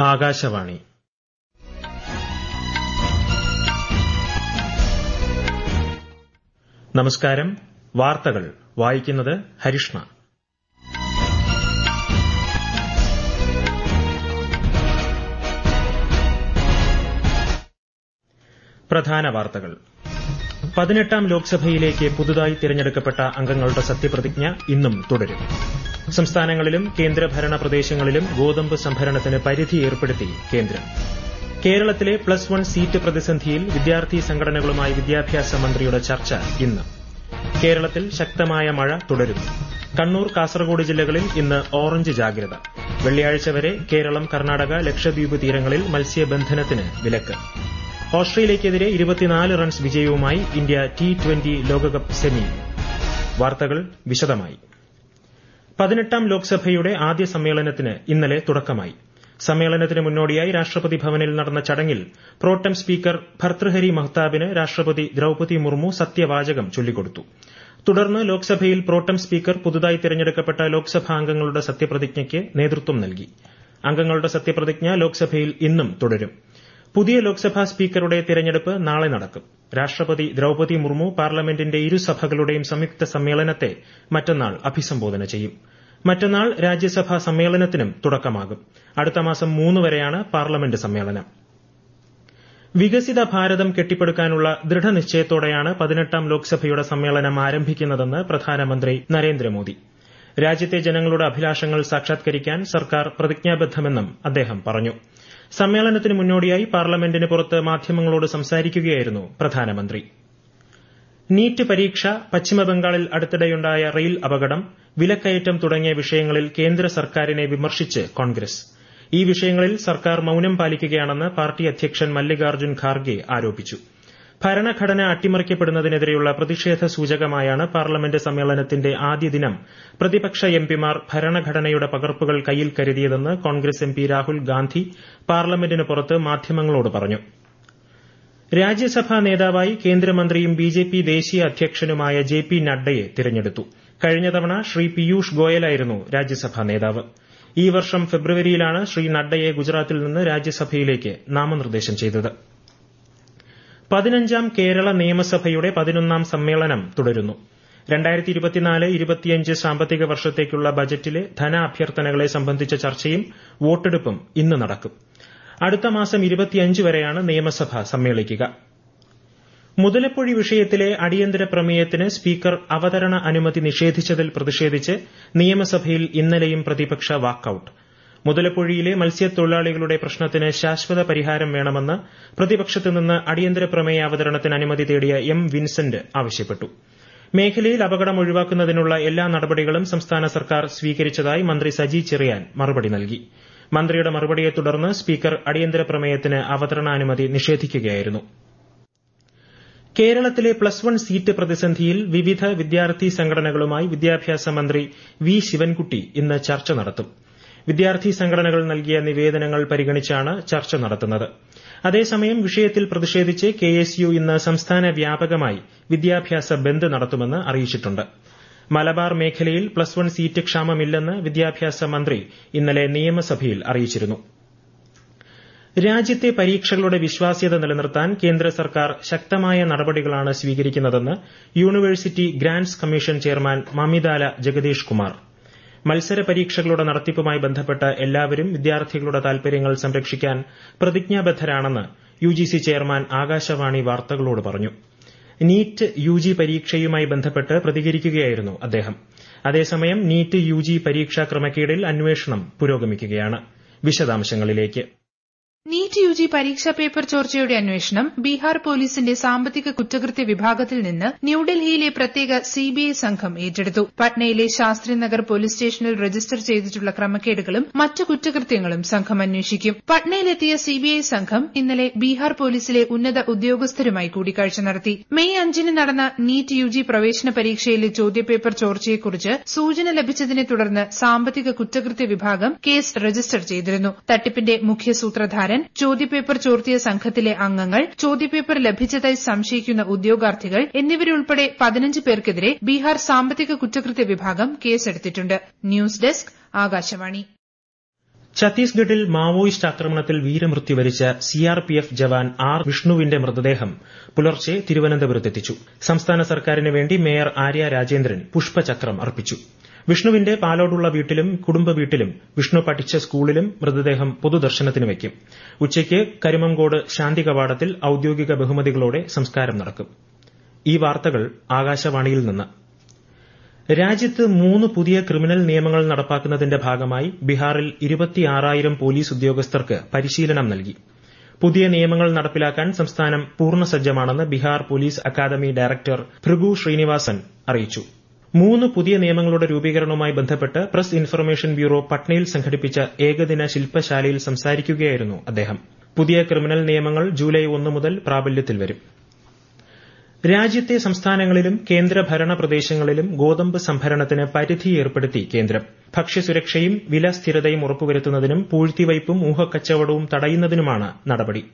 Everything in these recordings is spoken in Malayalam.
ആകാശവാണി നമസ്കാരം വാർത്തകൾ വായിക്കുന്നത് ഹരിഷ്ണ പ്രധാന വാർത്തകൾ പതിനെട്ടാം ലോക്സഭയിലേക്ക് പുതുതായി തിരഞ്ഞെടുക്കപ്പെട്ട അംഗങ്ങളുടെ സത്യപ്രതിജ്ഞ ഇന്നും തുടരും സംസ്ഥാനങ്ങളിലും കേന്ദ്രഭരണ പ്രദേശങ്ങളിലും ഗോതമ്പ് സംഭരണത്തിന് പരിധി ഏർപ്പെടുത്തി കേന്ദ്രം കേരളത്തിലെ പ്ലസ് വൺ സീറ്റ് പ്രതിസന്ധിയിൽ വിദ്യാർത്ഥി സംഘടനകളുമായി വിദ്യാഭ്യാസ മന്ത്രിയുടെ ചർച്ച ഇന്ന് കേരളത്തിൽ ശക്തമായ മഴ തുടരുന്നു കണ്ണൂർ കാസർഗോഡ് ജില്ലകളിൽ ഇന്ന് ഓറഞ്ച് ജാഗ്രത വെള്ളിയാഴ്ച വരെ കേരളം കർണാടക ലക്ഷദ്വീപ് തീരങ്ങളിൽ മത്സ്യബന്ധനത്തിന് വിലക്ക് ഓസ്ട്രേലിയയ്ക്കെതിരെ ഇരുപത്തിനാല് റൺസ് വിജയവുമായി ഇന്ത്യ ടി ട്വന്റി ലോകകപ്പ് സെമി വാർത്തകൾ വിശദമായി പതിനെട്ടാം ലോക്സഭയുടെ ആദ്യ സമ്മേളനത്തിന് ഇന്നലെ തുടക്കമായി സമ്മേളനത്തിന് മുന്നോടിയായി രാഷ്ട്രപതി ഭവനിൽ നടന്ന ചടങ്ങിൽ പ്രോട്ടം സ്പീക്കർ ഭർതൃഹരി മഹ്താബിന് രാഷ്ട്രപതി ദ്രൌപതി മുർമു സത്യവാചകം ചൊല്ലിക്കൊടുത്തു തുടർന്ന് ലോക്സഭയിൽ പ്രോട്ടം സ്പീക്കർ പുതുതായി തിരഞ്ഞെടുക്കപ്പെട്ട ലോക്സഭാംഗങ്ങളുടെ സത്യപ്രതിജ്ഞയ്ക്ക് നേതൃത്വം നൽകി അംഗങ്ങളുടെ സത്യപ്രതിജ്ഞ ലോക്സഭയിൽ ഇന്നും തുടരും പുതിയ ലോക്സഭാ സ്പീക്കറുടെ തിരഞ്ഞെടുപ്പ് നാളെ നടക്കും രാഷ്ട്രപതി ദ്രൌപതി മുർമു പാർലമെന്റിന്റെ ഇരുസഭകളുടെയും സംയുക്ത സമ്മേളനത്തെ മറ്റന്നാൾ അഭിസംബോധന ചെയ്യും മറ്റന്നാൾ രാജ്യസഭാ സമ്മേളനത്തിനും തുടക്കമാകും അടുത്ത മാസം മൂന്ന് വരെയാണ് പാർലമെന്റ് സമ്മേളനം വികസിത ഭാരതം കെട്ടിപ്പടുക്കാനുള്ള ദൃഢനിശ്ചയത്തോടെയാണ് പതിനെട്ടാം ലോക്സഭയുടെ സമ്മേളനം ആരംഭിക്കുന്നതെന്ന് പ്രധാനമന്ത്രി നരേന്ദ്രമോദി രാജ്യത്തെ ജനങ്ങളുടെ അഭിലാഷങ്ങൾ സാക്ഷാത്കരിക്കാൻ സർക്കാർ പ്രതിജ്ഞാബദ്ധമെന്നും അദ്ദേഹം പറഞ്ഞു സമ്മേളനത്തിന് മുന്നോടിയായി പാർലമെന്റിന് പുറത്ത് മാധ്യമങ്ങളോട് സംസാരിക്കുകയായിരുന്നു പ്രധാനമന്ത്രി നീറ്റ് പരീക്ഷ പശ്ചിമബംഗാളിൽ അടുത്തിടെയുണ്ടായ റെയിൽ അപകടം വിലക്കയറ്റം തുടങ്ങിയ വിഷയങ്ങളിൽ കേന്ദ്ര സർക്കാരിനെ വിമർശിച്ച് കോൺഗ്രസ് ഈ വിഷയങ്ങളിൽ സർക്കാർ മൌനം പാലിക്കുകയാണെന്ന് പാർട്ടി അധ്യക്ഷൻ മല്ലികാർജ്ജുൻ ഖാർഗെ ആരോപിച്ചു ഭരണഘടന അട്ടിമറിക്കപ്പെടുന്നതിനെതിരെയുള്ള പ്രതിഷേധ സൂചകമായാണ് പാർലമെന്റ് സമ്മേളനത്തിന്റെ ആദ്യ ദിനം പ്രതിപക്ഷ എംപിമാർ ഭരണഘടനയുടെ പകർപ്പുകൾ കയ്യിൽ കരുതിയതെന്ന് കോൺഗ്രസ് എംപി രാഹുൽ ഗാന്ധി പാർലമെന്റിന് പുറത്ത് മാധ്യമങ്ങളോട് പറഞ്ഞു രാജ്യസഭാ നേതാവായി കേന്ദ്രമന്ത്രിയും ബിജെപി ദേശീയ അധ്യക്ഷനുമായ ജെ പി നഡ്ഡയെ തിരഞ്ഞെടുത്തു കഴിഞ്ഞ തവണ ശ്രീ പീയൂഷ് ഗോയലായിരുന്നു രാജ്യസഭാ നേതാവ് ഈ വർഷം ഫെബ്രുവരിയിലാണ് ശ്രീ നഡ്ഡയെ ഗുജറാത്തിൽ നിന്ന് രാജ്യസഭയിലേക്ക് നാമനിർദ്ദേശം ചെയ്തത് പതിനഞ്ചാം കേരള നിയമസഭയുടെ പതിനൊന്നാം സമ്മേളനം തുടരുന്നു രണ്ടായിരത്തി ഇരുപത്തിനാല് ഇരുപത്തിയഞ്ച് സാമ്പത്തിക വർഷത്തേക്കുള്ള ബജറ്റിലെ ധനാഭ്യർത്ഥനകളെ സംബന്ധിച്ച ചർച്ചയും വോട്ടെടുപ്പും ഇന്ന് നടക്കും അടുത്ത മാസം ഇരുപത്തിയഞ്ച് വരെയാണ് നിയമസഭ സമ്മേളിക്കുക മുതലപ്പൊഴി വിഷയത്തിലെ അടിയന്തര പ്രമേയത്തിന് സ്പീക്കർ അവതരണ അനുമതി നിഷേധിച്ചതിൽ പ്രതിഷേധിച്ച് നിയമസഭയിൽ ഇന്നലെയും പ്രതിപക്ഷ വാക്കൌട്ട് മുതലപ്പൊഴിയിലെ മത്സ്യത്തൊഴിലാളികളുടെ പ്രശ്നത്തിന് ശാശ്വത പരിഹാരം വേണമെന്ന് പ്രതിപക്ഷത്തു നിന്ന് അടിയന്തര പ്രമേയ അവതരണത്തിന് അനുമതി തേടിയ എം വിൻസെന്റ് ആവശ്യപ്പെട്ടു മേഖലയിൽ അപകടം ഒഴിവാക്കുന്നതിനുള്ള എല്ലാ നടപടികളും സംസ്ഥാന സർക്കാർ സ്വീകരിച്ചതായി മന്ത്രി സജി ചെറിയാൻ മറുപടി നൽകി മന്ത്രിയുടെ മറുപടിയെ തുടർന്ന് സ്പീക്കർ അടിയന്തര പ്രമേയത്തിന് അവതരണാനുമതി നിഷേധിക്കുകയായിരുന്നു കേരളത്തിലെ പ്ലസ് വൺ സീറ്റ് പ്രതിസന്ധിയിൽ വിവിധ വിദ്യാർത്ഥി സംഘടനകളുമായി വിദ്യാഭ്യാസ മന്ത്രി വി ശിവൻകുട്ടി ഇന്ന് ചർച്ച നടത്തും വിദ്യാർത്ഥി സംഘടനകൾ നൽകിയ നിവേദനങ്ങൾ പരിഗണിച്ചാണ് ചർച്ച നടത്തുന്നത് അതേസമയം വിഷയത്തിൽ പ്രതിഷേധിച്ച് കെഎസ്യു ഇന്ന് സംസ്ഥാന വ്യാപകമായി വിദ്യാഭ്യാസ ബന്ദ് നടത്തുമെന്ന് അറിയിച്ചിട്ടുണ്ട് മലബാർ മേഖലയിൽ പ്ലസ് വൺ സീറ്റ് ക്ഷാമമില്ലെന്ന് വിദ്യാഭ്യാസ മന്ത്രി ഇന്നലെ നിയമസഭയിൽ അറിയിച്ചിരുന്നു രാജ്യത്തെ പരീക്ഷകളുടെ വിശ്വാസ്യത നിലനിർത്താൻ കേന്ദ്ര സർക്കാർ ശക്തമായ നടപടികളാണ് സ്വീകരിക്കുന്നതെന്ന് University Grants Commission chairman Mamidala Jagadesh Kumar മത്സര പരീക്ഷകളുടെ നടത്തിപ്പുമായി ബന്ധപ്പെട്ട എല്ലാവരും വിദ്യാർത്ഥികളുടെ താൽപര്യങ്ങൾ സംരക്ഷിക്കാൻ പ്രതിജ്ഞാബദ്ധരാണെന്ന് യുജിസി ചെയർമാൻ ആകാശവാണി വാർത്തകളോട് പറഞ്ഞു നീറ്റ് യുജി പരീക്ഷയുമായി ബന്ധപ്പെട്ട് പ്രതികരിക്കുകയായിരുന്നു അദ്ദേഹം അതേസമയം നീറ്റ് യുജി പരീക്ഷാ ക്രമക്കേടിൽ അന്വേഷണം പുരോഗമിക്കുകയാണ് വിശദാംശങ്ങളിലേക്ക് നീറ്റ് യുജി പരീക്ഷാ പേപ്പർ ചോർച്ചയുടെ അന്വേഷണം ബീഹാർ പോലീസിന്റെ സാമ്പത്തിക കുറ്റകൃത്യ വിഭാഗത്തിൽ നിന്ന് ന്യൂഡൽഹിയിലെ പ്രത്യേക സിബിഐ സംഘം ഏറ്റെടുത്തു പട്നയിലെ ശാസ്ത്രി നഗർ പോലീസ് സ്റ്റേഷനിൽ രജിസ്റ്റർ ചെയ്തിട്ടുള്ള ക്രമക്കേടുകളും മറ്റു കുറ്റകൃത്യങ്ങളും സംഘം അന്വേഷിക്കും പട്നയിലെത്തിയ സിബിഐ സംഘം ഇന്നലെ ബീഹാർ പോലീസിലെ ഉന്നത ഉദ്യോഗസ്ഥരുമായി കൂടിക്കാഴ്ച നടത്തി മെയ് അഞ്ചിന് നടന്ന നീറ്റ് യുജി പ്രവേശന പരീക്ഷയിലെ ചോദ്യപേപ്പർ ചോർച്ചയെക്കുറിച്ച് സൂചന ലഭിച്ചതിനെ തുടർന്ന് സാമ്പത്തിക കുറ്റകൃത്യ വിഭാഗം കേസ് രജിസ്റ്റർ ചെയ്തിരുന്നു തട്ടിപ്പിന്റെ മുഖ്യ സൂത്രധാരൻ ചോദ്യപേപ്പർ ചോർത്തിയ സംഘത്തിലെ അംഗങ്ങൾ ചോദ്യപേപ്പർ ലഭിച്ചതായി സംശയിക്കുന്ന ഉദ്യോഗാർത്ഥികൾ എന്നിവരുൾപ്പെടെ പതിനഞ്ച് പേർക്കെതിരെ ബീഹാർ സാമ്പത്തിക കുറ്റകൃത്യ വിഭാഗം കേസെടുത്തിട്ടുണ്ട് ന്യൂസ് ഡെസ്ക് ആകാശവാണി ഛത്തീസ്ഗഡിൽ മാവോയിസ്റ്റ് ആക്രമണത്തിൽ വീരമൃത്യു വരിച്ച സിആർപിഎഫ് ജവാൻ ആർ വിഷ്ണുവിന്റെ മൃതദേഹം പുലർച്ചെ തിരുവനന്തപുരത്തെത്തിച്ചു സംസ്ഥാന സർക്കാരിന് വേണ്ടി മേയർ ആര്യ രാജേന്ദ്രൻ പുഷ്പചക്രം അർപ്പിച്ചു വിഷ്ണുവിന്റെ പാലോടുള്ള വീട്ടിലും കുടുംബ വീട്ടിലും വിഷ്ണു പഠിച്ച സ്കൂളിലും മൃതദേഹം പൊതുദർശനത്തിന് വയ്ക്കും ഉച്ചയ്ക്ക് കരുമങ്കോട് ശാന്തി കവാടത്തിൽ ഔദ്യോഗിക ബഹുമതികളോടെ സംസ്കാരം നടക്കും ഈ വാർത്തകൾ ആകാശവാണിയിൽ നിന്ന് രാജ്യത്ത് മൂന്ന് പുതിയ ക്രിമിനൽ നിയമങ്ങൾ നടപ്പാക്കുന്നതിന്റെ ഭാഗമായി ബീഹാറിൽ ഇരുപത്തിയാറായിരം പോലീസ് ഉദ്യോഗസ്ഥർക്ക് പരിശീലനം നൽകി പുതിയ നിയമങ്ങൾ നടപ്പിലാക്കാൻ സംസ്ഥാനം പൂർണ്ണസജ്ജമാണെന്ന് Bihar Police Academy director Bhrigu Srinivasan അറിയിച്ചു മൂന്ന് പുതിയ നിയമങ്ങളുടെ രൂപീകരണവുമായി ബന്ധപ്പെട്ട് പ്രസ് ഇൻഫർമേഷൻ ബ്യൂറോ പട്നയിൽ സംഘടിപ്പിച്ച ഏകദിന ശില്പശാലയിൽ സംസാരിക്കുകയായിരുന്നു അദ്ദേഹം പുതിയ ക്രിമിനൽ നിയമങ്ങൾ ജൂലൈ ഒന്ന് മുതൽ പ്രാബല്യത്തിൽ വരും രാജ്യത്തെ സംസ്ഥാനങ്ങളിലും കേന്ദ്രഭരണ പ്രദേശങ്ങളിലും ഗോതമ്പ് സംഭരണത്തിന് പരിധി ഏർപ്പെടുത്തി കേന്ദ്രം ഭക്ഷ്യസുരക്ഷയും വില സ്ഥിരതയും ഉറപ്പുവരുത്തുന്നതിനും പൂഴ്ത്തിവയ്പും ഊഹക്കച്ചവടവും തടയുന്നതിനുമാണ് നടപടി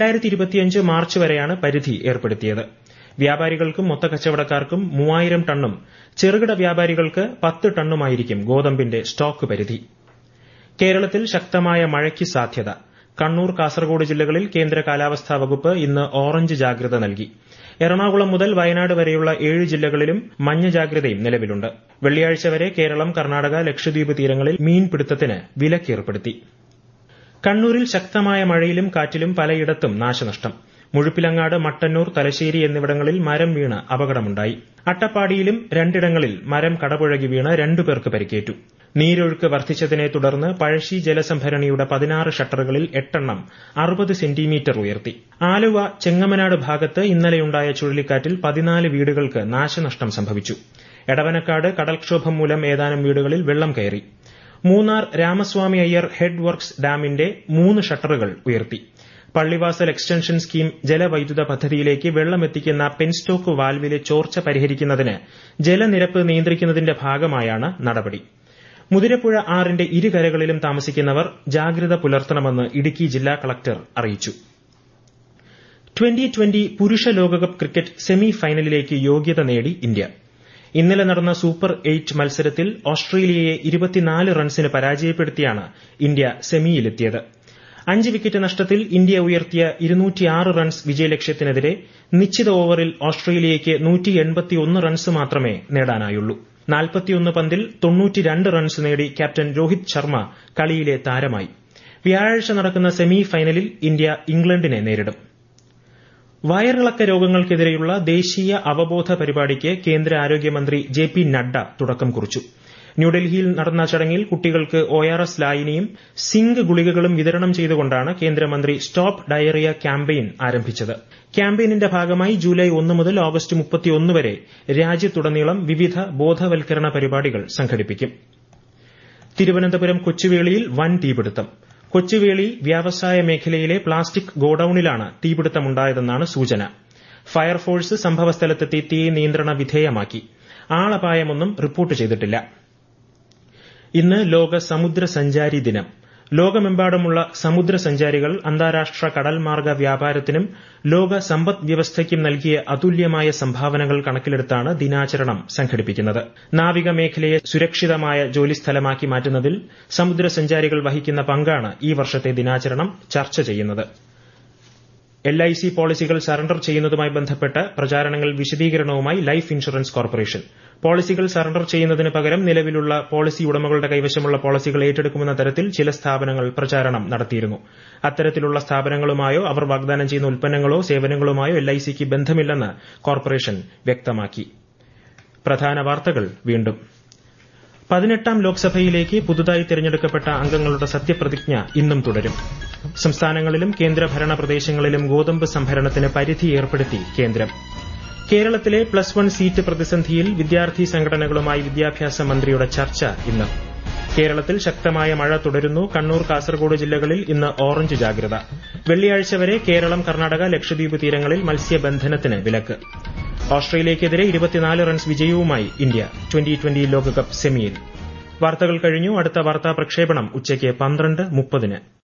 മാർച്ച് വരെയാണ് പരിധി ഏർപ്പെടുത്തിയത് വ്യാപാരികൾക്കും മൊത്തക്കച്ചവടക്കാർക്കും മൂവായിരം ടണ്ണും ചെറുകിട വ്യാപാരികൾക്ക് പത്ത് ടണ്ണുമായിരിക്കും ഗോതമ്പിന്റെ സ്റ്റോക്ക് പരിധി കേരളത്തിൽ ശക്തമായ മഴയ്ക്ക് സാധ്യത കണ്ണൂർ കാസർഗോഡ് ജില്ലകളിൽ കേന്ദ്ര കാലാവസ്ഥാ വകുപ്പ് ഇന്ന് ഓറഞ്ച് ജാഗ്രത നൽകി എറണാകുളം മുതൽ വയനാട് വരെയുള്ള ഏഴ് ജില്ലകളിലും മഞ്ഞ ജാഗ്രതയും നിലവിലുണ്ട് വെള്ളിയാഴ്ച വരെ കേരളം കർണാടക ലക്ഷദ്വീപ് തീരങ്ങളിൽ മീൻപിടുത്തത്തിന് വിലക്കേർപ്പെടുത്തി കണ്ണൂരിൽ ശക്തമായ മഴയിലും കാറ്റിലും പലയിടത്തും നാശനഷ്ടം മുഴുപ്പിലങ്ങാട് മട്ടന്നൂർ തലശ്ശേരി എന്നിവിടങ്ങളിൽ മരം വീണ് അപകടമുണ്ടായി അട്ടപ്പാടിയിലും രണ്ടിടങ്ങളിൽ മരം കടപുഴകി വീണ് രണ്ടുപേർക്ക് പരിക്കേറ്റു നീരൊഴുക്ക് വർദ്ധിച്ചതിനെ തുടർന്ന് പഴശ്ശി ജലസംഭരണിയുടെ പതിനാറ് ഷട്ടറുകളിൽ എട്ടെണ്ണം അറുപത് സെന്റിമീറ്റർ ഉയർത്തി ആലുവ ചെങ്ങമനാട് ഭാഗത്ത് ഇന്നലെയുണ്ടായ ചുഴലിക്കാറ്റിൽ പതിനാല് വീടുകൾക്ക് നാശനഷ്ടം സംഭവിച്ചു എടവനക്കാട് കടൽക്ഷോഭം മൂലം ഏതാനും വീടുകളിൽ വെള്ളം കയറി മൂന്നാർ രാമസ്വാമി അയ്യർ ഹെഡ് വർക്ക്സ് ഡാമിന്റെ മൂന്ന് ഷട്ടറുകൾ ഉയർത്തി പള്ളിവാസൽ എക്സ്റ്റൻഷൻ സ്കീം ജലവൈദ്യുത പദ്ധതിയിലേക്ക് വെള്ളമെത്തിക്കുന്ന പെൻസ്റ്റോക്ക് വാൽവിലെ ചോർച്ച പരിഹരിക്കുന്നതിന് ജലനിരപ്പ് നിയന്ത്രിക്കുന്നതിന്റെ ഭാഗമായാണ് നടപടി മുതിരപ്പുഴ ആറിന്റെ ഇരുകരകളിലും താമസിക്കുന്നവർ ജാഗ്രത പുലർത്തണമെന്ന് ഇടുക്കി ജില്ലാ കളക്ടർ അറിയിച്ചു ട്വന്റി ട്വന്റി പുരുഷ ലോകകപ്പ് ക്രിക്കറ്റ് സെമി ഫൈനലിലേക്ക് യോഗ്യത നേടി ഇന്ത്യ ഇന്നലെ നടന്ന സൂപ്പർ എയ്റ്റ് മത്സരത്തിൽ ഓസ്ട്രേലിയയെ ഇരുപത്തിനാല് റൺസിന് പരാജയപ്പെടുത്തിയാണ് ഇന്ത്യ സെമിയിലെത്തിയത് അഞ്ച് വിക്കറ്റ് നഷ്ടത്തിൽ ഇന്ത്യ ഉയർത്തിയ ഇരുന്നൂറ്റിയാറ് റൺസ് വിജയലക്ഷ്യത്തിനെതിരെ നിശ്ചിത ഓവറിൽ ഓസ്ട്രേലിയയ്ക്ക് റൺസ് മാത്രമേ നേടാനായുള്ളൂ നാൽപ്പത്തിയൊന്ന് പന്തിൽ തൊണ്ണൂറ്റിരണ്ട് റൺസ് നേടി ക്യാപ്റ്റൻ രോഹിത് ശർമ്മ കളിയിലെ താരമായി വ്യാഴാഴ്ച നടക്കുന്ന സെമി ഫൈനലിൽ ഇന്ത്യ ഇംഗ്ലണ്ടിനെ നേരിടും വയറിളക്ക രോഗങ്ങൾക്കെതിരെയുള്ള ദേശീയ അവബോധ പരിപാടിക്ക് കേന്ദ്ര ആരോഗ്യമന്ത്രി ജെ പി നഡ്ഡ തുടക്കം കുറിച്ചു ന്യൂഡൽഹിയിൽ നടന്ന ചടങ്ങിൽ കുട്ടികൾക്ക് ഒ ആർ എസ് ലായനിയും സിങ്ക് ഗുളികകളും വിതരണം ചെയ്തുകൊണ്ടാണ് കേന്ദ്രമന്ത്രി സ്റ്റോപ്പ് ഡയറിയ ക്യാമ്പയിൻ ആരംഭിച്ചത് ക്യാമ്പയിനിന്റെ ഭാഗമായി ജൂലൈ ഒന്ന് മുതൽ ഓഗസ്റ്റ് മുപ്പത്തിയൊന്ന് വരെ രാജ്യത്തുടനീളം വിവിധ ബോധവൽക്കരണ പരിപാടികൾ സംഘടിപ്പിക്കും തിരുവനന്തപുരം കൊച്ചുവേളിയിൽ വൻ തീപിടുത്തം കൊച്ചുവേളി വ്യാവസായ മേഖലയിലെ പ്ലാസ്റ്റിക് ഗോഡൌണിലാണ് തീപിടുത്തമുണ്ടായതെന്നാണ് സൂചന ഫയർഫോഴ്സ് സംഭവസ്ഥലത്തെത്തി തീ നിയന്ത്രണ വിധേയമാക്കി ആളപായമൊന്നും റിപ്പോർട്ട് ചെയ്തിട്ടില്ല ഇന്ന് ലോക സമുദ്ര സഞ്ചാരി ദിനം ലോകമെമ്പാടുമുള്ള സമുദ്ര സഞ്ചാരികൾ അന്താരാഷ്ട്ര കടൽമാർഗ വ്യാപാരത്തിനും ലോക സമ്പദ് വ്യവസ്ഥയ്ക്കും നൽകിയ അതുല്യമായ സംഭാവനകൾ കണക്കിലെടുത്താണ് ദിനാചരണം സംഘടിപ്പിക്കുന്നത് നാവിക മേഖലയെ സുരക്ഷിതമായ ജോലിസ്ഥലമാക്കി മാറ്റുന്നതിൽ സമുദ്ര സഞ്ചാരികൾ വഹിക്കുന്ന പങ്കാണ് ഈ വർഷത്തെ ദിനാചരണം ചർച്ച ചെയ്യുന്നത് എൽ ഐ സി പോളിസികൾ സറണ്ടർ ചെയ്യുന്നതുമായി ബന്ധപ്പെട്ട് പ്രചാരണങ്ങൾ വിശദീകരണവുമായി ലൈഫ് ഇൻഷുറൻസ് കോർപ്പറേഷൻ പോളിസികൾ സറണ്ടർ ചെയ്യുന്നതിന് പകരം നിലവിലുള്ള പോളിസി ഉടമകളുടെ കൈവശമുള്ള പോളിസികൾ ഏറ്റെടുക്കുമെന്ന തരത്തിൽ ചില സ്ഥാപനങ്ങൾ പ്രചാരണം നടത്തിയിരുന്നു അത്തരത്തിലുള്ള സ്ഥാപനങ്ങളുമായോ അവർ വാഗ്ദാനം ചെയ്യുന്ന ഉൽപ്പന്നങ്ങളോ സേവനങ്ങളുമായോ എൽ ഐ സിക്ക് ബന്ധമില്ലെന്ന് കോർപ്പറേഷൻ വ്യക്തമാക്കി പ്രധാന വാർത്തകൾ വീണ്ടും പതിനെട്ടാം ലോക്സഭയിലേക്ക് പുതുതായി തിരഞ്ഞെടുക്കപ്പെട്ട അംഗങ്ങളുടെ സത്യപ്രതിജ്ഞ ഇന്നും തുടരും സംസ്ഥാനങ്ങളിലും കേന്ദ്രഭരണ പ്രദേശങ്ങളിലും ഗോതമ്പ് സംഭരണത്തിന് പരിധി ഏർപ്പെടുത്തി കേന്ദ്രം കേരളത്തിലെ പ്ലസ് വൺ സീറ്റ് പ്രതിസന്ധിയിൽ വിദ്യാർത്ഥി സംഘടനകളുമായി വിദ്യാഭ്യാസ മന്ത്രിയുടെ ചർച്ച ഇന്ന് കേരളത്തിൽ ശക്തമായ മഴ തുടരുന്നു കണ്ണൂർ കാസർഗോഡ് ജില്ലകളിൽ ഇന്ന് ഓറഞ്ച് ജാഗ്രത വെള്ളിയാഴ്ച വരെ കേരളം കർണാടക ലക്ഷദ്വീപ് തീരങ്ങളിൽ മത്സ്യബന്ധനത്തിന് വിലക്ക് ഓസ്ട്രേലിയയ്ക്കെതിരെ ഇരുപത്തിനാല് റൺസ് വിജയവുമായി ഇന്ത്യ ട്വന്റി ട്വന്റി ലോകകപ്പ് സെമിയിൽ വാർത്തകൾ കഴിഞ്ഞു അടുത്ത വാർത്താ പ്രക്ഷേപണം ഉച്ചയ്ക്ക് പന്ത്രണ്ട് മുപ്പതിന്